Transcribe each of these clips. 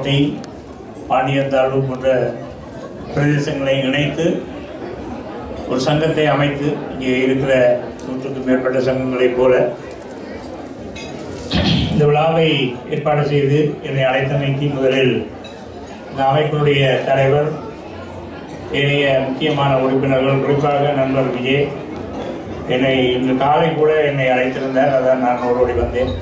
தேனி பாண்டியந்தாழ்வு போன்ற பிரதேசங்களை இணைத்து ஒரு சங்கத்தை அமைத்து இங்கே இருக்கிற நூற்றுக்கும் மேற்பட்ட சங்கங்களைப் போல இந்த விழாவை ஏற்பாடு செய்து என்னை அழைத்தமைக்கு முதலில் இந்த அமைப்பினுடைய தலைவர் ஏனைய முக்கியமான உறுப்பினர்கள் குறிப்பாக நண்பர் விஜய் என்னை இன்று காலை கூட என்னை அழைத்திருந்தார் அதான் நான் ஓடோடி வந்தேன்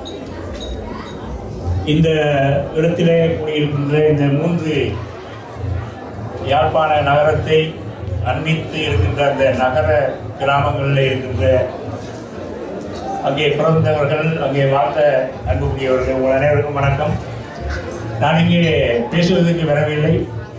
இந்த இடத்திலே கூடியிருக்கின்ற இந்த மூன்று யாழ்ப்பாண நகரத்தை அண்மித்து இருக்கின்ற அந்த நகர கிராமங்களில் இருக்கின்ற அங்கே பிறந்தவர்கள் அங்கே வாழ்ந்த அன்புக்குரியவர்கள் உங்கள் அனைவருக்கும் வணக்கம் நான் இங்கே பேசுவதற்கு வரவில்லை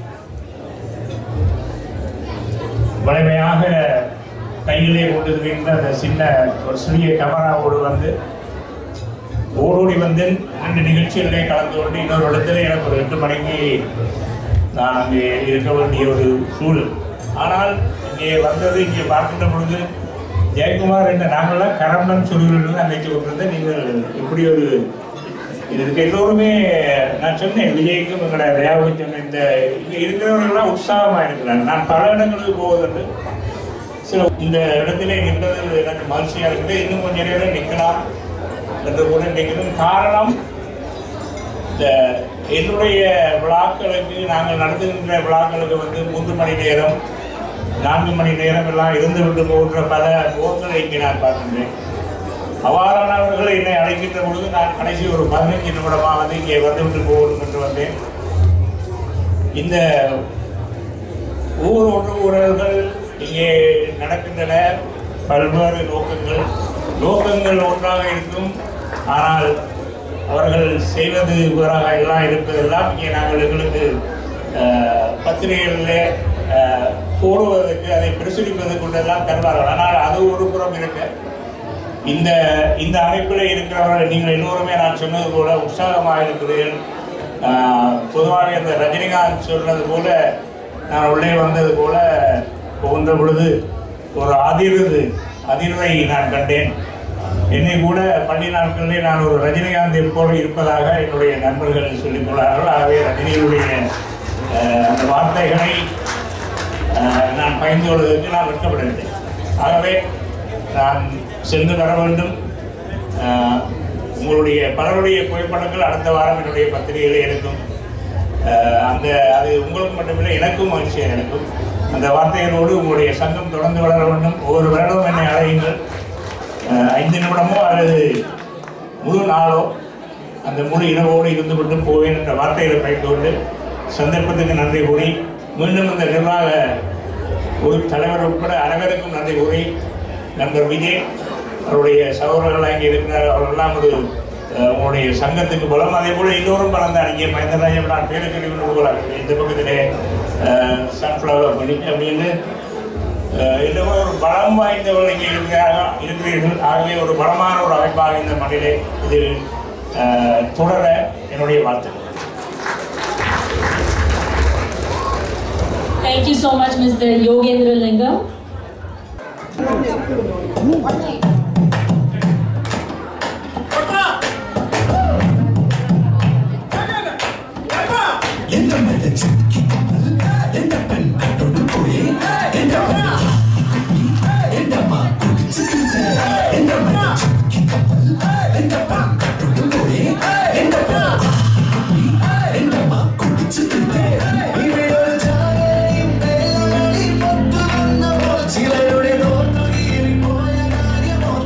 வலிமையாக கையிலே கொண்டிருக்கின்ற அந்த சின்ன ஒரு சிறிய கேமராவோடு வந்து ஓடோடி வந்து ரெண்டு நிகழ்ச்சிகளிலே கலந்து கொண்டு இன்னொரு இடத்துல எனக்கு ஒரு எட்டு மணிக்கு நான் அங்கே இருக்க வேண்டிய ஒரு சூழல் ஆனால் இங்கே வந்தது இங்கே பார்க்கின்ற பொழுது ஜெயக்குமார் என்ற நாங்கள்லாம் கரம்பன் சொல்லுகிறது அன்னைக்கு கொண்டிருந்த நீங்கள் இப்படி ஒரு இதுக்கு எல்லோருமே நான் சொன்னேன் விஜய்க்கும் எங்களை தயாவுக்கு சொன்னேன் இந்த இங்கே இருக்கிறவர்கள்லாம் உற்சாகமாக இருக்கிறாங்க நான் பல இடங்களுக்கு போவதுண்டு சில இந்த இடத்திலே நின்றது எனக்கு மகிழ்ச்சியாக இருக்குது இன்னும் கொஞ்ச நேரம் நிற்கலாம் என்று கூட நினைக்கிறேன் காரணம் இந்த என்னுடைய விழாக்களுக்கு நாங்கள் நடத்துகின்ற விழாக்களுக்கு வந்து மூன்று மணி நேரம் நான்கு மணி நேரம் எல்லாம் இருந்து விட்டு போகின்ற பல முகங்களை இங்கே நான் பார்க்கின்றேன் அவ்வாறானவர்கள் என்னை அழைக்கின்ற பொழுது நான் கடைசி ஒரு பதினைஞ்சு நிமிடமாவது இங்கே வந்துவிட்டு போகணும் என்று வந்தேன் இந்த ஊர் ஒன்று ஊழல்கள் இங்கே நடக்கின்றன பல்வேறு நோக்கங்கள் நோக்கங்கள் ஒன்றாக இருக்கும் ஆனால் அவர்கள் செய்வது வேறாக எல்லாம் இருப்பதெல்லாம் இங்கே நாங்கள் எங்களுக்கு அஹ், பத்திரிகைகளில் அஹ், போடுவதற்கு அதை பிரசுரிப்பதற்கு கொண்டெல்லாம் தருவார்கள் ஆனால் அது ஒரு புறம் இருக்க இந்த இந்த அமைப்பில் இருக்கிறவர்கள் நீங்கள் எல்லோருமே நான் சொன்னது போல உற்சாகமாக இருக்கிறீர்கள் ஆஹ், பொதுவாக இந்த ரஜினிகாந்த் சொன்னது போல நான் உள்ளே வந்தது போல புகுந்த பொழுது ஒரு அதிர்வு அதிர்வை நான் கண்டேன் என்னை கூட பள்ளி நாட்களிலே நான் ஒரு ரஜினிகாந்த் போல இருப்பதாக என்னுடைய நண்பர்கள் சொல்லிக் கொள்ளார்கள் ஆகவே ரஜினியுடைய ஆஹ், அந்த வார்த்தைகளை ஆஹ், நான் பயந்து கொள்வதற்கு நான் வெட்கப்படவில்லை ஆகவே நான் சென்று வர வேண்டும் ஆஹ், உங்களுடைய பலருடைய புகைப்படங்கள் அடுத்த வாரம் என்னுடைய பத்திரிகையில் இருக்கும் ஆஹ், அந்த அது உங்களுக்கு மட்டுமில்லை எனக்கும் மகிழ்ச்சியாக இருக்கும் அந்த வார்த்தைகளோடு உங்களுடைய சங்கம் தொடர்ந்து வளர வேண்டும் ஒவ்வொரு வருடமும் என்னை அழையுங்கள் ஆஹ், ஐந்து நிமிடமோ அல்லது முழு நாளோ அந்த முழு இரவோடு இருந்து கொண்டு போவேன் என்ற வார்த்தைகளை பயந்து கொண்டு சந்தர்ப்பத்துக்கு நன்றி கூறி மீண்டும் இந்த நிர்வாக ஒரு தலைவர் உட்பட அனைவருக்கும் நன்றி கூறி நண்பர் விஜய் அவருடைய சகோதரர்கள் இங்கே இருக்கிறார் அவர்களெல்லாம் ஒரு அஹ், உங்களுடைய சங்கத்துக்கு பலம் அதே போல எல்லோரும் பலந்தான் இங்கே மகேந்திரராஜன் நான் பேருக்கு கொண்டு போகலாம் இந்த பக்கத்திலே சன்ஃப்ளவர் பண்ணி அப்படின்னு அஹ், எல்லோரும் ஒரு பலம் வாய்ந்தவர்கள் இங்கே இருக்கிறார்கள் இருக்கிறீர்கள் ஆகவே ஒரு பலமான ஒரு அமைப்பாக இந்த மண்ணிலே இது அஹ், தொடர என்னுடைய வாழ்த்துக்கள் Thank you so much, Mr. Yogendra Lingam. எந்த மேல சுக்கி கப்பல் எந்த பெண் கட்டோடு போய் எந்த எந்தம்மா குடிச்சுக்கிட்டு எந்த மேல சுக்கி கப்பல் எந்த பெண் கட்டோடு போய் எந்த எந்தம்மா குடிச்சுக்கிட்டு இவளோட ஜாடையின் மேலடி பொட்டு வந்த போல் சிலருடைய நோட்டு ஈரி போய காரியமோ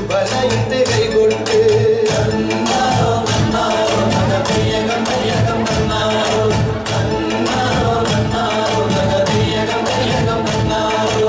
வலையிட்டு கை கொட்டு தன்னாரோ தன்னாரோ தகதியகம் தையகம் தன்னாரோ தன்னாரோ தன்னாரோ தகதியகம் தையகம் தன்னாரோ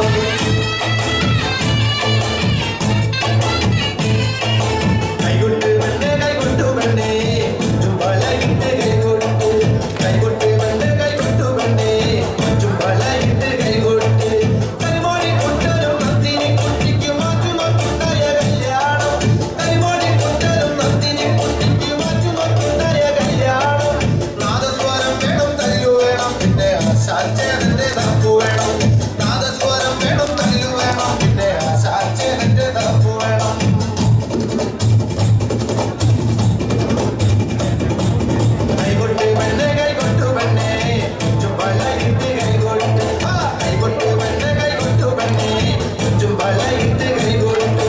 கைகொட்டு வந்தே கைகொட்டு வந்தே கொஞ்சம் வளையிட்டு கைகொட்டு கைகொட்டு வந்தே கைகொட்டு வந்தே கொஞ்சம் வளையிட்டு கைகொட்டு கரிமோடி கொண்டரும் நந்தினி குட்டிக்கு மாற்று நோக்குண்டாய கல்யாணம் கரிமோடி கொண்டரும் நந்தினி குட்டிக்கு மாற்று நோக்குண்டாய கல்யாணம் நாதஸ்வரம் வேணும் തല്ലു വേണം പിന്നെ ആശാച്ചേനന്റെ തപ്പു വേണം നാദസ്വരം വേണം തല്ലു വേണം പിന്നെ ആശാച്ചേനന്റെ തപ്പു വേണം കൈകൊട്ട് പെണ്ണെ കൈകൊട്ടു പെണ്ണെ ചുമ്പളയിട്ട് കൈകൊട്ട് ആ കൈകൊട്ട് പെണ്ണെ കൈകൊട്ടു പെണ്ണെ ചുമ്പളയിട്ട് കൈകൊട്ട്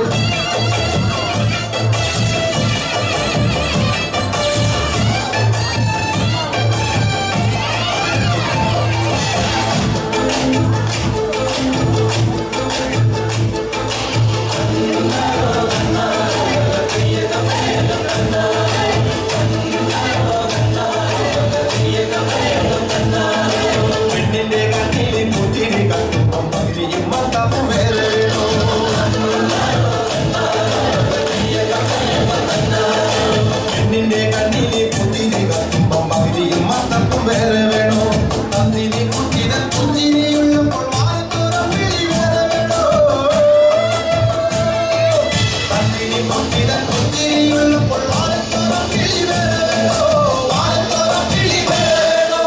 പെണ്ണിന്റെ കണ്ണിൽ മുതിരി കത്തുമ്പം പകിരിയും മത്തപ്പും വേറെ വേണോ പെണ്ണിന്റെ കണ്ണിൽ മുതിരി കത്തുമ്പം പകിരിയും മത്തപ്പും വേറെ വേണോ തന്നിനി കുട്ടിതൻ പുഞ്ചിരിയുള്ളപ്പോൾ വാരത്തോറും വിളി വേറെ വേണോ തന്നിനി കുട്ടിതൻ പുഞ്ചിരിയുള്ളപ്പോൾ വാരത്തോറും വിളി വേറെ വേണോ വാരത്തോറും വിളി വേറെ വേണോ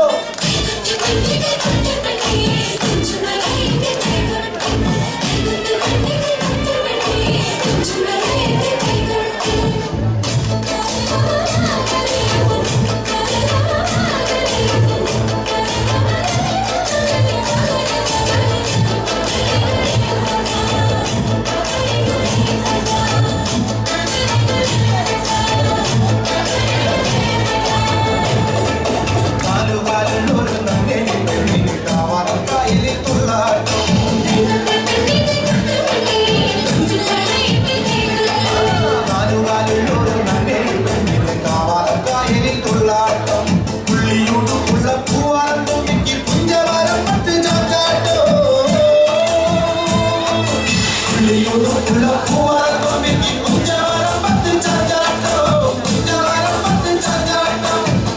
കാലുകാലിലൊരു നങ്ങേലി പെണ്ണിന് കാവാലം കായലിൽ തുള്ളാട്ടം കാലുകാലിലൊരു നങ്ങേലി പെണ്ണിന് കാവാലം കായലിൽ തുള്ളാട്ടം പുള്ളിയോടുള്ള പൂവാലം തൂക്കി പുഞ്ചവാരം പത്ത് ചാച്ചാട്ടോ പുള്ളിയോടുള്ള പൂവാലം തൂക്കി പുഞ്ചവാരം പത്ത് ചാച്ചാട്ടോ പുഞ്ചവാരം പത്ത് ചാച്ചാട്ടോ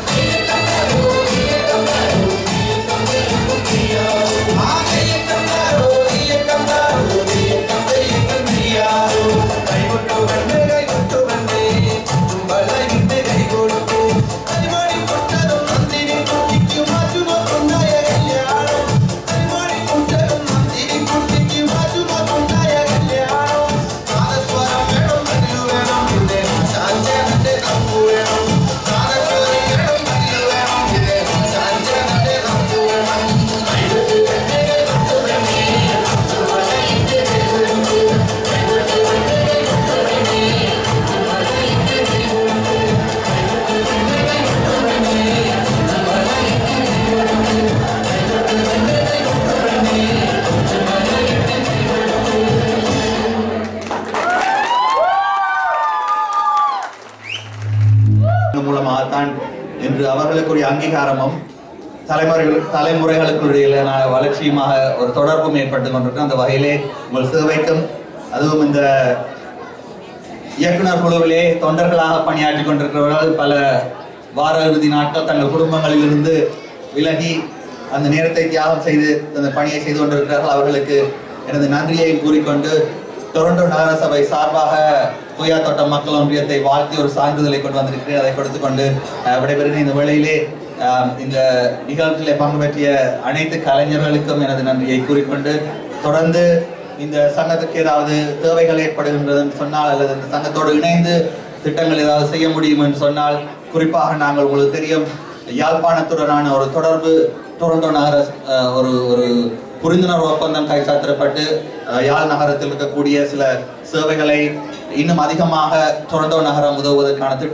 இதன் மூலமாகத்தான் இன்று அவர்களுக்குரிய அங்கீகாரமும் தலைமுறைகள் தலைமுறைகளுக்குரிய வளர்ச்சியுமாக ஒரு தொடர்பும் ஏற்பட்டு கொண்டிருக்கு அந்த வகையிலே உங்கள் சேவைக்கும் அதுவும் இந்த இயக்குனர் குழுவிலே தொண்டர்களாக பணியாற்றி கொண்டிருக்கிறவர்கள் பல வார இறுதி நாட்கள் தங்கள் குடும்பங்களிலிருந்து விலகி அந்த நேரத்தை தியாகம் செய்து அந்த பணியை செய்து கொண்டிருக்கிறார்கள் அவர்களுக்கு எனது நன்றியை கூறிக்கொண்டு டொரண்டோ நகரசபை சார்பாக கொய்யா தோட்டம் மக்கள் ஒன்றியத்தை வாழ்த்தி ஒரு சான்றிதழை கொண்டு வந்திருக்கிறேன் அதை கொடுத்துக்கொண்டு அஹ், விடைபெறுகிறேன் இந்த வேளையிலே ஆம், இந்த நிகழ்ச்சியிலே பங்கு பெற்றிய அனைத்து கலைஞர்களுக்கும் எனது நன்றியை கூறிக்கொண்டு தொடர்ந்து இந்த சங்கத்துக்கு ஏதாவது தேவைகள் ஏற்படுகின்றதுன்னு சொன்னால் அல்லது இந்த சங்கத்தோடு இணைந்து திட்டங்கள் ஏதாவது செய்ய முடியும் என்று சொன்னால் குறிப்பாக நாங்கள் உங்களுக்கு தெரியும் யாழ்ப்பாணத்துடனான ஒரு தொடர்பு டொரண்டோ நகர அஹ், ஒரு ஒரு புரிந்துணர்வு ஒப்பந்தம் கைச்சாத்திடப்பட்டு அஹ், யாழ் நகரத்தில் இருக்கக்கூடிய சில சேவைகளை இன்னும் அதிகமாக டொரண்டோ நகரம் உதவுவதற்கான திட்டம்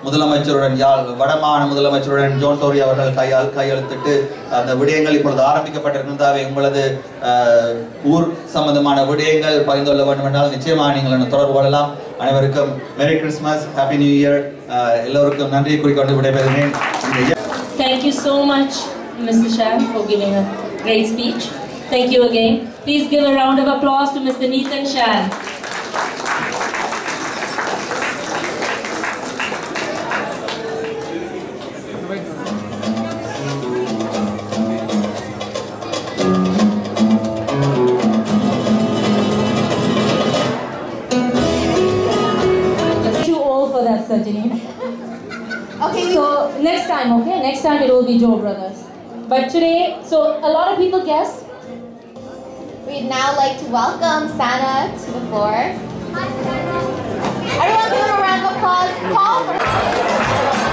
முதலமைச்சருடன் யாழ் வடமாகாண முதலமைச்சருடன் ஜோன் டோரி அவர்கள் கையால் கையெழுத்திட்டு அந்த விடயங்கள் இப்பொழுது ஆரம்பிக்கப்பட்டிருக்கிறதாவே உங்களது அஹ், ஊர் சம்பந்தமான விடயங்கள் பகிர்ந்து கொள்ள வேண்டும் என்றால் நிச்சயமாக நீங்கள் என்னை தொடர்பு கொள்ளலாம் அனைவருக்கும் மெரி கிறிஸ்மஸ் ஹாப்பி நியூ இயர் எல்லோருக்கும் நன்றி குறிக்கொண்டு விடைபெறுகிறேன் இந்த Thank you so much, Mr. Shah, for giving a great speech. Thank you again. Please give a round of applause to Mr. Neetan Shah. Too old for that, Sajini. Okay, So next time, okay? Next time it will be Joe Brothers. But today, so a lot of people guessed. we'd now like to welcome Santa to the floor. Everyone give him a round of applause. Paul for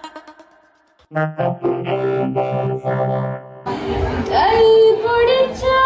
கை பிடிச்சா